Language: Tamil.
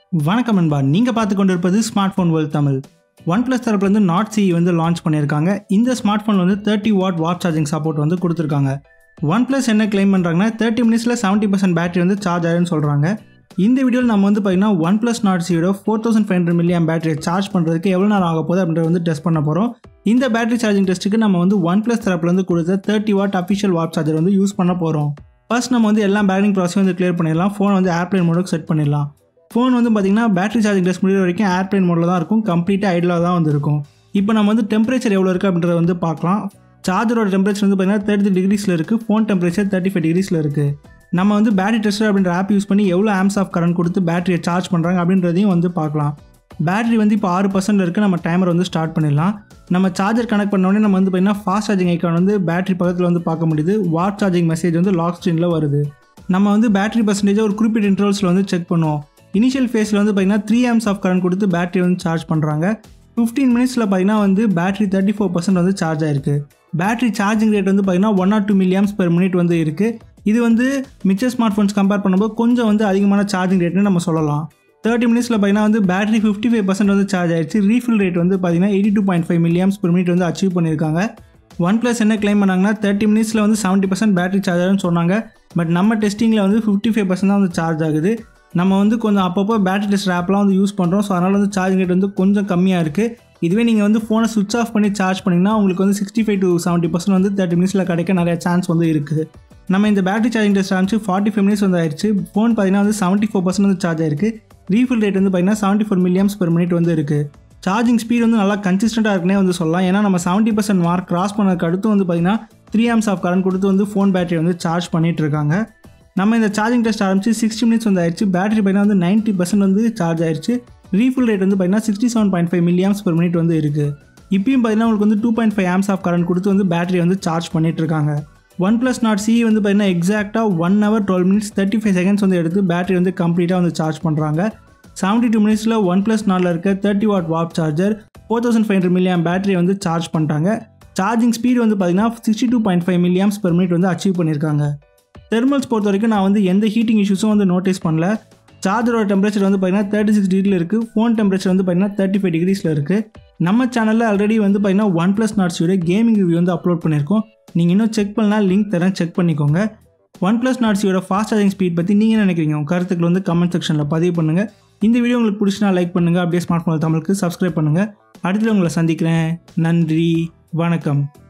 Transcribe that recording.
வணக்கம் நண்பா நீங்கள் பார்த்து கொண்டிருப்பது smartphone world Tamil OnePlus தரப்புலேருந்து நாட் சி வந்து லான்ச் பண்ணியிருக்காங்க இந்த ஸ்மார்ட் ஃபோன் வந்து thirty watt watt charging support வந்து கொடுத்துருக்காங்க ஒன் ப்ளஸ் என்ன கிளைம் பண்ணுறாங்கன்னா தேர்ட்டி மினிட்ஸில் செவன்ட்டி பர்சன்ட் பேட்டரி வந்து சார்ஜ் ஆகுதுன்னு சொல்கிறாங்க இந்த வீடியோவில் நம்ம வந்து பார்த்தீங்கன்னா ஒன் ப்ளஸ் நாட் சியோட four thousand five hundred milliamp பேட்டரியை சார்ஜ் பண்ணுறதுக்கு எவ்வளோ நேரம் ஆக போகுது அப்படின்றத வந்து டெஸ்ட் பண்ண போகிறோம் இந்த பேட்டரி சார்ஜிங் டெஸ்ட்டுக்கு நம்ம வந்து ஒன் ப்ளஸ் தரப்புலேருந்து கொடுத்த thirty watt official watt charger வந்து யூஸ் பண்ண போகிறோம் ஃபர்ஸ்ட் நம்ம வந்து எல்லா பேட்டரிங் ப்ராசஸையும் வந்து கிளியர் பண்ணிடலாம் ஃபோன் வந்து ஏர்ப்ளைன் மோடுக்கு செட் பண்ணிடலாம் ஃபோன் வந்து பார்த்திங்கன்னா பேட்டரி சார்ஜிங் டெஸ்ட் முடிகிற வரைக்கும் ஏர்ப்ளைன் மோடில் தான் இருக்கும் கம்ப்ளீட்டாக ஐடில் தான் வந்து இருக்கும் இப்போ நம்ம வந்து டெம்பரேச்சர் எவ்வளோ இருக்குது அப்படின்றத வந்து பார்க்கலாம் சார்ஜரோட டெம்பரேச்சர் வந்து பார்த்திங்கன்னா தேர்ட்டி டிகிரிஸில் இருக்குது ஃபோன் டெம்பரேச்சர் தேர்ட்டி ஃபைவ் டிகிரிஸில் இருக்குது நம்ம வந்து பேட்டரி டெஸ்டர் அப்படின்ற ஆப் யூஸ் பண்ணி எவ்வளோ ஆம்ஸ் ஆஃப் கரண்ட் கொடுத்து பேட்டரியை சார்ஜ் பண்ணுறாங்க அப்படின்றதையும் வந்து பார்க்கலாம் பேட்டரி வந்து இப்போ ஆறு பர்சன்ட் இருக்குது நம்ம டைமர் வந்து ஸ்டார்ட் பண்ணிடலாம் நம்ம சார்ஜர் கனெக்ட் பண்ணோடனே நம்ம வந்து பார்த்திங்கன்னா ஃபாஸ்ட் சார்ஜிங் ஐக்கான் வந்து பேட்டரி பக்கத்தில் வந்து பார்க்க முடியுது வாட் சார்ஜிங் மெசேஜ் வந்து லாக் ஸ்க்ரீனில் வருது நம்ம வந்து பேட்டரி பர்சன்டேஜ் ஒரு குறிப்பிட்ட இன்டர்வல்ஸில் வந்து செக் பண்ணுவோம் இனிஷியல் ஃபேஸில் வந்து பார்த்திங்கன்னா த்ரீ ஆம்ஸ் ஆஃப் கரண்ட் கொடுத்து பேட்டரி வந்து சார்ஜ் பண்ணுறாங்க ஃபிஃப்டீன் மினிட்ஸில் பார்த்தீங்கன்னா வந்து பேட்டரி தேர்ட்டி ஃபோர் பர்சன்ட் வந்து சார்ஜ் ஆயிருக்கு பேட்டரி சார்ஜிங் ரேட் வந்து பார்த்தீங்கன்னா one or two milliamps per minute வந்து இருக்குது இது வந்து மிச்ச ஸ்மார்ட் ஃபோன்ஸ் கம்பேர் பண்ணும்போது கொஞ்சம் வந்து அதிகமான சார்ஜிங் ரேட்னு நம்ம சொல்லலாம் தேர்ட்டி மினிட்ஸில் பார்த்தீங்கன்னா வந்து பேட்டரி ஃபிஃப்டி ஃபைவ் பர்சன்ட் வந்து சார்ஜ் ஆயிடுச்சு ரீஃபில் ரேட் வந்து பார்த்தீங்கன்னா eighty two point five milliamps per minute வந்து அச்சீவ் பண்ணியிருக்காங்க ஒன் ப்ளஸ் என்ன கிளைம் பண்ணாங்கன்னா தேர்ட்டி மினிட்ஸில் வந்து செவன்ட்டி பர்சன்ட் பேட்டரி சார்ஜ் ஆகுதுன்னு சொன்னாங்க பட் நம்ம டெஸ்டிங்கில் வந்து ஃபிஃப்டி ஃபைவ் பர்சன்ட் தான் வந்து சார்ஜ் ஆகுது நம்ம வந்து கொஞ்சம் அப்பப்போ பேட்டரி டெஸ்ட் ஆப்லாம் வந்து யூஸ் பண்ணுறோம் ஸோ அதனால் வந்து சார்ஜிங் ரேட் வந்து கொஞ்சம் கம்மியாக இருக்குது இதுவே நீங்கள் வந்து ஃபோனை சுவிச் ஆஃப் பண்ணி சார்ஜ் பண்ணிங்கன்னா உங்களுக்கு வந்து sixty five to seventy percent வந்து தேர்ட்டி மினிட்ஸில் கிடைக்க நிறைய சான்ஸ் வந்து இருக்குது நம்ம இந்த பேட்டரி சார்ஜிங் டெஸ்ட் ஆரம்பிச்சு ஃபார்ட்டி ஃபைவ் மினிட்ஸ் வந்து ஆயிடுச்சு ஃபோன் பார்த்தீங்கன்னா வந்து செவன்ட்டி ஃபோர் பர்சன்ட் வந்து சார்ஜ் ஆயிருக்கு ரீஃபில் ரேட் வந்து பார்த்தீங்கன்னா seventy four milliamps per minute வந்து இருக்குது சார்ஜிங் ஸ்பீட் வந்து நல்லா கன்சிஸ்டண்ட்டாக இருக்குனே வந்து சொல்லலாம் ஏன்னா நம்ம செவன்ட்டி பர்சன்ட் மார்க் கிராஸ் பண்ணதுக்கு அடுத்து வந்து பார்த்தீங்கன்னா த்ரீ ஆம்ஸ் ஆஃப் கரண்ட் கொடுத்து வந்து ஃபோன் பேட்டரி வந்து சார்ஜ் பண்ணிட்டு இருக்காங்க நம்ம இந்த சார்ஜிங் டெஸ்ட் ஆரம்பிச்சு சிக்ஸ்டி மினிட்ஸ் வந்து ஆயிடுச்சு பேட்டரி பார்த்தீங்கன்னா வந்து நைன்ட்டி பர்சன்ட் வந்து சார்ஜ் ஆயிடுச்சு ரீஃபில் ரேட் வந்து பார்த்தீங்கன்னா sixty seven point five milliamps per minute வந்து இருக்குது இப்பயும் பார்த்தீங்கன்னா உங்களுக்கு வந்து two point five amps of current கொடுத்து வந்து பேட்டரி வந்து சார்ஜ் பண்ணிட்டு இருக்காங்க ஒன் ப்ளஸ் நாட் சி வந்து பார்த்தீங்கன்னா எக்ஸாக்டாக one hour twelve minutes thirty five seconds வந்து எடுத்து பேட்டரி வந்து கம்ப்ளீட்டாக வந்து சார்ஜ் பண்ணுறாங்க செவன்ட்டி டூ மினிட்ஸில் ஒன் ப்ளஸ் நாட்டில் இருக்க thirty watt warp charger four thousand five hundred milliamp battery வந்து சார்ஜ் பண்ணிட்டாங்க சார்ஜிங் ஸ்பீட் வந்து பார்த்தீங்கன்னா sixty two point five milliamps per minute வந்து அச்சீவ் பண்ணியிருக்காங்க தெர்மல்ஸ் பொறுத்த வரைக்கும் நான் வந்து எந்த ஹீட்டிங் இஷ்யூஸும் வந்து நோட்டீஸ் பண்ணல சார்ஜரோட டெம்பரேச்சர் வந்து பார்த்தீங்கன்னா தேர்ட்டி சிக்ஸ் டிகிரியில் இருக்குது ஃபோன் டெம்பரேச்சர் வந்து பார்த்தீங்கன்னா தேர்ட்டி ஃபைவ் டிகிரிஸில் இருக்குது நம்ம சேனலில் ஆல்ரெடி வந்து பார்த்தீங்கன்னா ஒன் ப்ளஸ் நாட்ஸோட கேமிங் ரிவ்யூ வந்து அப்லோட் பண்ணியிருக்கோம் நீங்கள் இன்னும் செக் பண்ணலாம் லிங்க் தரேன் செக் பண்ணிக்கோங்க ஒன் ப்ளஸ் நாட்ஸியோட ஃபாஸ்ட் சார்ஜிங் ஸ்பீட் பற்றி நீங்கள் நினைக்கிறீங்க உங்கள் கருத்துக்கள் வந்து கமெண்ட் செக்ஷனில் பதிவு பண்ணுங்கள் இந்த வீடியோ உங்களுக்கு பிடிச்சினா லைக் பண்ணுங்கள் அப்படியே ஸ்மார்ட் ஃபோன் தமிழுக்கு சப்ஸ்கிரைப் பண்ணுங்கள் அடுத்து உங்களை சந்திக்கிறேன் நன்றி வணக்கம்